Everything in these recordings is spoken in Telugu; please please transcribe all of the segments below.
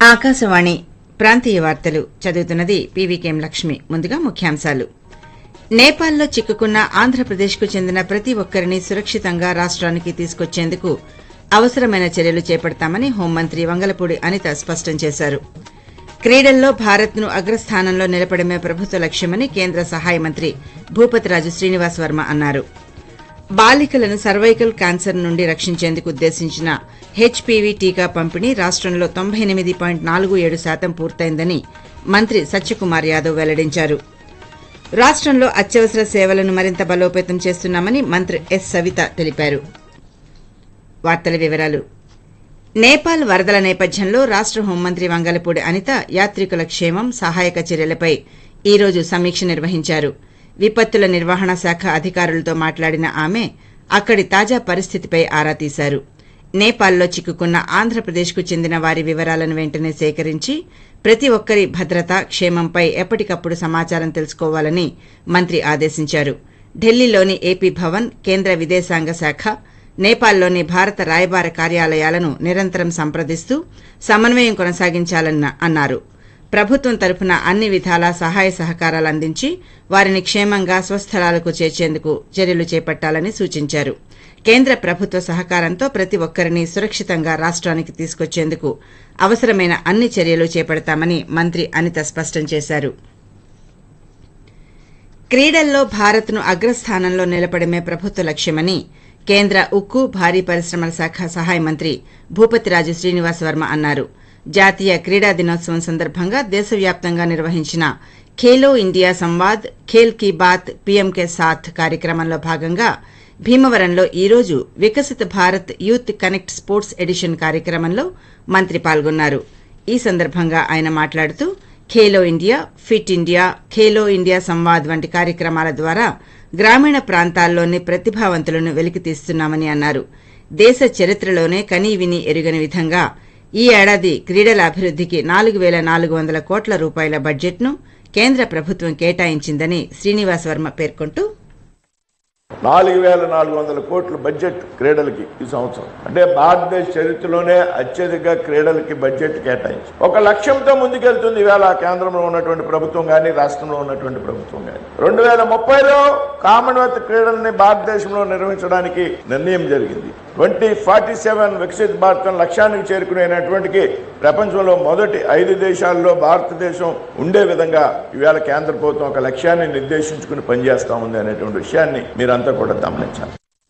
ఆకాశవాణి ప్రాంతీయ వార్తలు చదువుతున్నది పీవీకేం లక్ష్మి ముందుగా ముఖ్యాంశాలు నేపాల్లో చిక్కుకున్న ఆంధ్రప్రదేశ్కు చెందిన ప్రతి ఒక్కరిని సురక్షితంగా రాష్ట్రానికి తీసుకొచ్చేందుకు అవసరమైన చర్యలు చేపడతామని హోంమంత్రి వంగలపూడి అనిత స్పష్టం చేశారు క్రీడల్లో భారత్ను అగ్రస్థానంలో నిలపడమే ప్రభుత్వ లక్ష్యమని కేంద్ర సహాయ మంత్రి భూపతిరాజు శ్రీనివాస్ వర్మ అన్నారు బాలికలను సర్వైకల్ క్యాన్సర్ నుండి రక్షించేందుకు ఉద్దేశించిన హెచ్పీవీ టీకా పంపిణీ రాష్టంలో తొంభై ఎనిమిది పాయింట్ నాలుగు ఏడు శాతం పూర్తయిందని మంత్రి సత్యకుమార్ యాదవ్ వెల్లడించారు రాష్టంలో అత్యవసర సేవలను మరింత బలోపేతం చేస్తున్నామని మంత్రి ఎస్ సవిత తెలిపారు వార్తల వివరాలు నేపాల్ వరదల నేపథ్యంలో రాష్ట హోంమంత్రి వంగలపూడి అనిత యాత్రికుల క్షేమం సహాయక చర్యలపై ఈ రోజు సమీక్ష నిర్వహించారు విపత్తుల నిర్వహణ శాఖ అధికారులతో మాట్లాడిన ఆమె అక్కడి తాజా పరిస్థితిపై ఆరా తీశారు నేపాల్లో చిక్కుకున్న ఆంధ్రప్రదేశ్కు చెందిన వారి వివరాలను వెంటనే సేకరించి ప్రతి ఒక్కరి భద్రత క్షేమంపై ఎప్పటికప్పుడు సమాచారం తెలుసుకోవాలని మంత్రి ఆదేశించారు ఢిల్లీలోని ఏపీ భవన్ కేంద్ర విదేశాంగ శాఖ నేపాల్లోని భారత రాయబార కార్యాలయాలను నిరంతరం సంప్రదిస్తూ సమన్వయం కొనసాగించాలని అన్నారు ప్రభుత్వం తరపున అన్ని విధాలా సహాయ సహకారాలు అందించి వారిని క్షేమంగా స్వస్థలాలకు చేర్చేందుకు చర్యలు చేపట్టాలని సూచించారు కేంద్ర ప్రభుత్వ సహకారంతో ప్రతి ఒక్కరిని సురక్షితంగా రాష్ట్రానికి తీసుకొచ్చేందుకు అవసరమైన అన్ని చర్యలు చేపడతామని మంత్రి అనిత స్పష్టం చేశారు క్రీడల్లో భారత్ను అగ్రస్థానంలో నిలపడమే ప్రభుత్వ లక్ష్యమని కేంద్ర ఉక్కు భారీ పరిశ్రమల శాఖ సహాయ మంత్రి భూపతిరాజు శ్రీనివాస్ వర్మ అన్నారు జాతీయ క్రీడా దినోత్సవం సందర్భంగా దేశవ్యాప్తంగా నిర్వహించిన ఖేలో ఇండియా సంవాద్ ఖేల్ కీ బాత్ పీఎంకే సాథ్ కార్యక్రమంలో భాగంగా భీమవరంలో ఈ రోజు Viksit Bharat youth connect sports edition కార్యక్రమంలో మంత్రి పాల్గొన్నారు ఈ సందర్భంగా ఆయన మాట్లాడుతూ Khelo India fit India Khelo India Samvad వంటి కార్యక్రమాల ద్వారా గ్రామీణ ప్రాంతాల్లోని ప్రతిభావంతులను వెలికితీస్తున్నామని అన్నారు దేశ చరిత్రలోనే కనీ విని ఎరుగని విధంగా ఈ ఏడాది క్రీడల అభివృద్ధికి నాలుగు వేల నాలుగు వందల కోట్ల రూపాయల బడ్జెట్ను కేంద్ర ప్రభుత్వం కేటాయించిందని శ్రీనివాస్ వర్మ పేర్కొంటూ నాలుగు వేల నాలుగు వందల కోట్ల బడ్జెట్ క్రీడలకి ఈ సంవత్సరం అంటే భారతదేశ చరిత్రలోనే అత్యధిక క్రీడలకి బడ్జెట్ కేటాయించి ఒక లక్ష్యంతో ముందుకెళ్తుంది ఈవేళ కేంద్రంలో ఉన్నటువంటి ప్రభుత్వం కానీ రాష్ట్రంలో ఉన్నటువంటి ప్రభుత్వం కానీ రెండు వేల ముప్పైలో కామన్వెల్త్ క్రీడల్ని భారతదేశంలో నిర్వహించడానికి నిర్ణయం జరిగింది ట్వంటీ ఫార్టీ సెవెన్ వికసిత్ భారతం లక్ష్యానికి చేరుకునేటువంటికి ప్రపంచంలో మొదటి ఐదు దేశాల్లో భారతదేశం ఉండే విధంగా ఈవేళ కేంద్ర ప్రభుత్వం ఒక లక్ష్యాన్ని నిర్దేశించుకుని పనిచేస్తా ఉంది అనేటువంటి విషయాన్ని మీరంతా కూడా గమనించాలి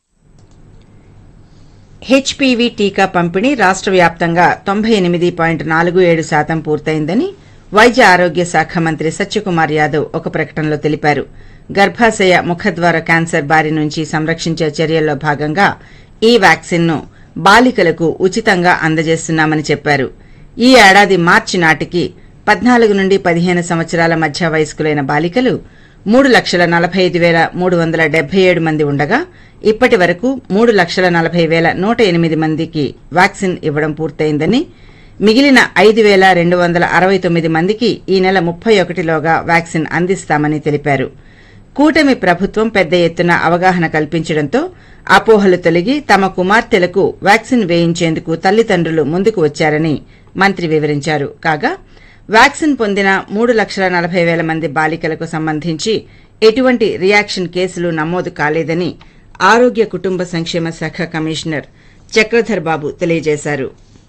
హెచ్పీవీ టీకా పంపిణీ రాష్ట్ర వ్యాప్తంగా తొంభై ఎనిమిది పాయింట్ నాలుగు ఏడు శాతం పూర్తయిందని వైద్య ఆరోగ్య శాఖ మంత్రి సత్యకుమార్ యాదవ్ ఒక ప్రకటనలో తెలిపారు గర్భాశయ ముఖద్వార క్యాన్సర్ బారి నుంచి సంరక్షించే చర్యల్లో భాగంగా ఈ వ్యాక్సిన్ను బాలికలకు ఉచితంగా అందజేస్తున్నామని చెప్పారు ఈ ఏడాది మార్చి నాటికి పద్నాలుగు నుండి పదిహేను సంవత్సరాల మధ్య వయస్కులైన బాలికలు మూడు లక్షల నలభై ఐదు వేల మూడు వందల డెబ్బై ఏడు మంది ఉండగా ఇప్పటి వరకు మూడు లక్షల నలభై వేల నూట ఎనిమిది మందికి వ్యాక్సిన్ ఇవ్వడం పూర్తయిందని మిగిలిన ఐదు వేల రెండు వందల అరవై తొమ్మిది మందికి ఈ నెల ముప్పై ఒకటిలోగా వ్యాక్సిన్ అందిస్తామని తెలిపారు కూటమి ప్రభుత్వం పెద్ద ఎత్తున అవగాహన కల్పించడంతో అపోహలు తొలగి తమ కుమార్తెలకు వ్యాక్సిన్ వేయించేందుకు తల్లిదండ్రులు ముందుకు వచ్చారని మంత్రి వివరించారు కాగా వ్యాక్సిన్ పొందిన మూడు లక్షల నలభై వేల మంది బాలికలకు సంబంధించి ఎటువంటి రియాక్షన్ కేసులు నమోదు కాలేదని ఆరోగ్య కుటుంబ సంక్షేమ శాఖ కమిషనర్ చక్రధర్ బాబు తెలియజేశారు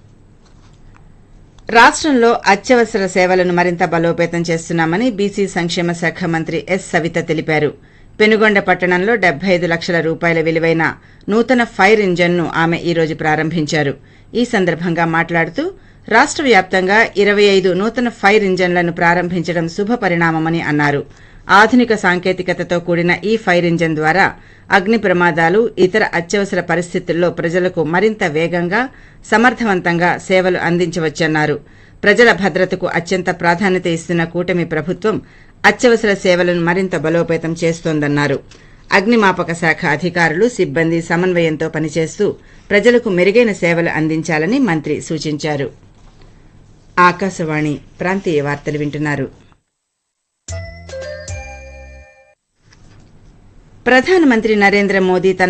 రాష్టంలో అత్యవసర సేవలను మరింత బలోపేతం చేస్తున్నామని బీసీ సంక్షేమ శాఖ మంత్రి ఎస్ సవిత తెలిపారు పెనుగొండ పట్టణంలో డెబ్బై ఐదు లక్షల రూపాయల విలువైన నూతన ఫైర్ ఇంజన్ను ఆమె ఈ రోజు ప్రారంభించారు ఈ సందర్భంగా మాట్లాడుతూ రాష్ట వ్యాప్తంగా ఇరవై ఐదు నూతన ఫైర్ ఇంజన్లను ప్రారంభించడం శుభ పరిణామమని అన్నారు ఆధునిక సాంకేతికతతో కూడిన ఈ ఫైర్ ఇంజన్ ద్వారా అగ్ని ప్రమాదాలు ఇతర అత్యవసర పరిస్థితుల్లో ప్రజలకు మరింత వేగంగా సమర్థవంతంగా సేవలు అందించవచ్చన్నారు ప్రజల భద్రతకు అత్యంత ప్రాధాన్యత ఇస్తున్న కూటమి ప్రభుత్వం అత్యవసర సేవలను మరింత బలోపేతం చేస్తోందన్నారు అగ్నిమాపక శాఖ అధికారులు సిబ్బంది సమన్వయంతో పనిచేస్తూ ప్రజలకు మెరుగైన సేవలు అందించాలని మంత్రి సూచించారు ఆకాశవాణి ప్రాంతీయ వార్తలు వింటున్నారు ప్రధానమంత్రి నరేంద్ర మోదీ తన